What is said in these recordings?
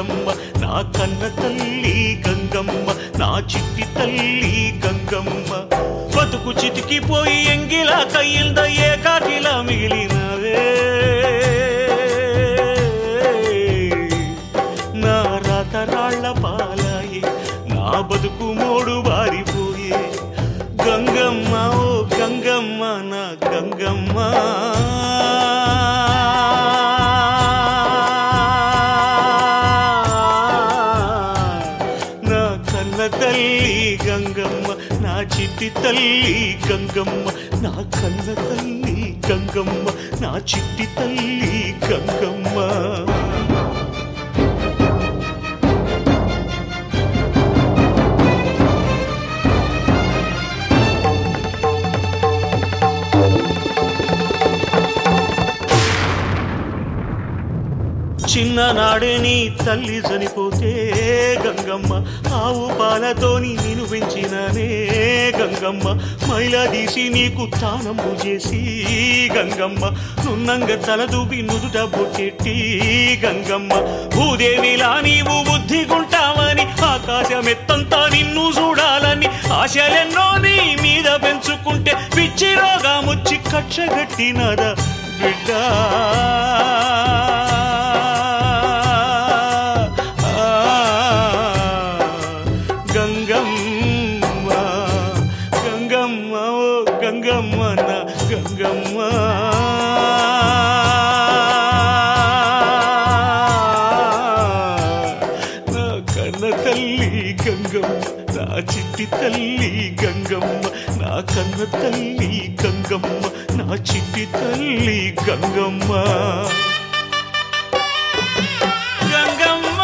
గంగమ్మ నా కన్న తల్లి గంగమ్మ నా చిట్టి తల్లి గంగమ్మ బతుకు చితికిపోయి ఎంగిలా కయ్యింద ఏకాకిలా మిగిలినవే నా రాతరాళ్ల పాలాయి నా బతుకు మోడు బారిపోయే గంగమ్మ ఓ గంగమ్మ నా గంగమ్మ నా కన్న తల్లి గంగమ్మ నా చిట్టి తల్లి గంగమ్మ నా కన్న తల్లి గంగమ్మ నా చిట్టి తల్లి గంగమ్మ చిన్ననాడే నీ తల్లి చనిపోతే గంగమ్మ ఆవు పాలతోని నేను పెంచిననే గంగమ్మ మైలా తీసి నీకు తానము చేసి గంగమ్మ నున్నంగ తలదూపి నుదుట బొట్టెట్టి గంగమ్మ భూదేవిలా నీవు బుద్ధిగుంటావని ఆకాశమెత్తంతా నిన్ను చూడాలని ఆశలెన్నో నీ మీద పెంచుకుంటే పిచ్చి రోగాముచ్చి కచ్చగట్టినదా బిడ్డ గంగమ్మ గంగమ్మ ఓ గంగమ్మ నా గంగమ్మ నా కన్న తల్లి గంగమ్మ నా చిట్టి తల్లి గంగమ్మ నా కన్న తల్లి గంగమ్మ నా చిట్టి తల్లి గంగమ్మ గంగమ్మ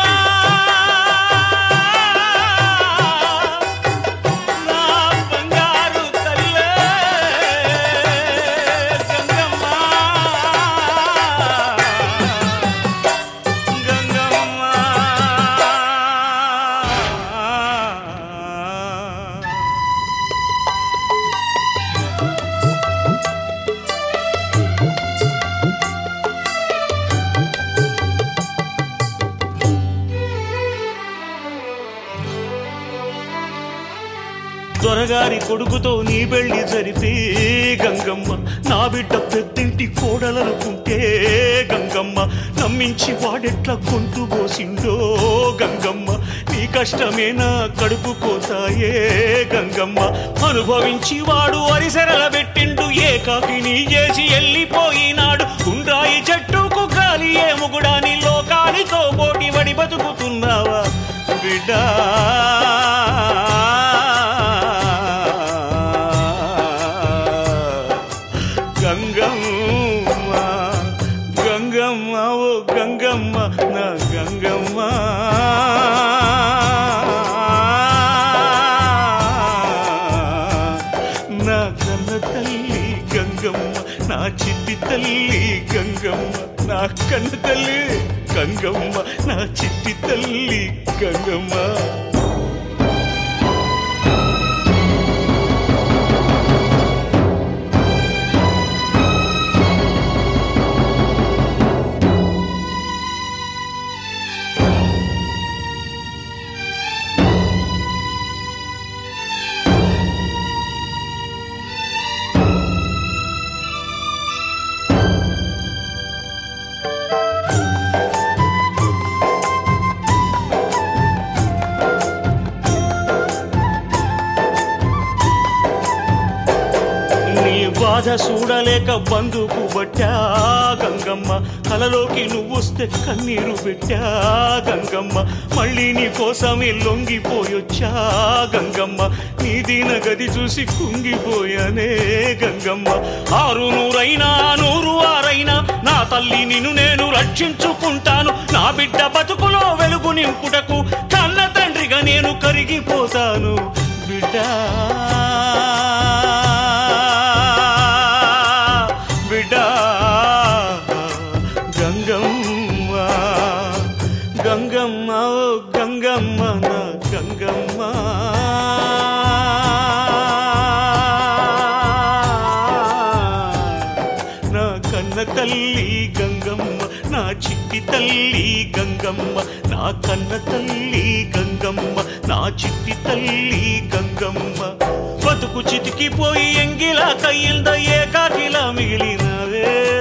నా బంగారు తల్లే గంగమ్మ గంగమ్మ దొరగారి కొడుకుతో నీ పెళ్లి జరిపే గంగమ్మ నా బిడ్డ పెద్దింటి కోడలనుకుంటే గంగమ్మ నమ్మించి వాడెట్లా కొంటు పోసిండో గంగమ్మ నీ కష్టమేనా కడుపు కోతాయే గంగమ్మ అనుభవించి వాడు అరిసెరల పెట్టిండు ఏకాకిని చేసి వెళ్ళిపోయినాడు గుండ్రాయి చెట్టుకు గాలి ఏ ముగుడాని లోకానితో పోటీ పడి బతుకుతున్నావా బిడ్డా గంగమ్మ గంగమ్మ ఓ గంగమ్మ నా గంగమ్మ నా కన్న తల్లి గంగమ్మ నా చిట్టి తల్లి గంగమ్మ నా కన్న తల్లి గంగమ్మ నా చిట్టి తల్లి గంగమ్మ నీ బాధ చూడలేక బంధుకు బట్టా గంగమ్మ కలలోకి నువ్వొస్తే కన్నీరు పెట్టా గంగమ్మ మళ్ళీ నీ కోసమే లొంగిపోయొచ్చా గంగమ్మ నీ దీన గది చూసి కుంగిపోయానే గంగమ్మ ఆరు నూరైనా నూరు ఆరైనా నా తల్లి నిన్ను నేను రక్షించుకుంటాను నా బిడ్డ బతుకులో వెలుగు నింపుటకు కన్న తండ్రిగా నేను కరిగిపోతాను బిడ్డా బిడ్డా గంగమ్మ గంగమ్మ ఓ గంగమ్మ నా గంగమ్మ నా కన్న తల్లి గంగమ్మ నా చిట్టి చిట్టి తల్లి గంగమ్మ నా కన్న తల్లి గంగమ్మ నా చిట్టి తల్లి గంగమ్మ బతుకు చితికిపోయి ఎంగిలా కయ్యింద ఏకాకిలా మిగిలినవే